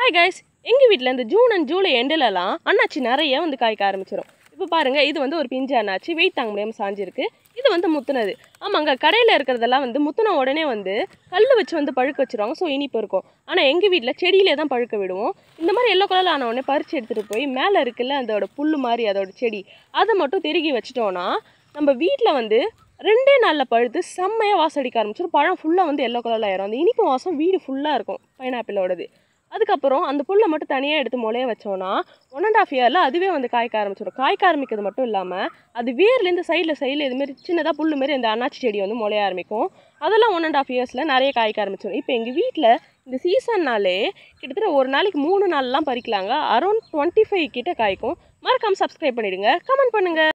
hi guys எங்கள் வீட்டில் இந்த ஜூன் அண்ட் ஜூலை எண்டிலலாம் அண்ணாச்சி நிறைய வந்து காய்க்க ஆரம்பிச்சிடும் இப்போ பாருங்கள் இது வந்து ஒரு பிஞ்சு அண்ணாச்சி வெயிட் தாங்க முடியாமல் சாஞ்சிருக்கு இது வந்து முத்துனது ஆமாங்க கடையில் இருக்கிறதெல்லாம் வந்து முத்துன உடனே வந்து கல் வச்சு வந்து பழுக்க வச்சிருவாங்க ஸோ இனிப்பு இருக்கும் ஆனால் எங்கள் வீட்டில் செடியிலே தான் பழுக்க விடுவோம் இந்த மாதிரி எல்லோ கலரில் ஆன உடனே பறித்து எடுத்துகிட்டு போய் மேலே இருக்குல்ல அதோட புல் மாதிரி அதோட செடி அதை மட்டும் திருகி வச்சிட்டோன்னா நம்ம வீட்டில் வந்து ரெண்டே நாளில் பழுத்து செம்மையாக வாசம் அடிக்க ஆரம்பிச்சிடும் பழம் ஃபுல்லாக வந்து எல்லோ கலரில் ஆயிரும் அந்த இனிப்பு வாசம் வீடு ஃபுல்லாக இருக்கும் பைனாப்பிளோடது அதுக்கப்புறம் அந்த புல்லை மட்டும் தனியாக எடுத்து முளைய வச்சோன்னா ஒன் அண்ட் ஆஃப் இயரில் அதுவே வந்து காய்க்க ஆரம்பிச்சிடும் காய்க்க ஆரம்பிக்கிறது மட்டும் இல்லாமல் அது வேர்லேருந்து சைடில் சைடில் இதுமாரி சின்னதாக புல் மாரி அந்த அன்னாச்சி செடி வந்து முளைய ஆரம்பிக்கும் அதெல்லாம் ஒன் அண்ட் ஆஃப் இயர்ஸில் நிறைய காய்க்க ஆரம்பிச்சிடும் இப்போ எங்கள் வீட்டில் இந்த சீசன்னாலே கிட்டத்தட்ட ஒரு நாளைக்கு மூணு நாள்லாம் பறிக்கலாங்க அரௌண்ட் டுவெண்ட்டி ஃபைவ் கிட்ட காய்க்கும் மறக்காமல் சப்ஸ்கிரைப் பண்ணிடுங்க கமெண்ட் பண்ணுங்கள்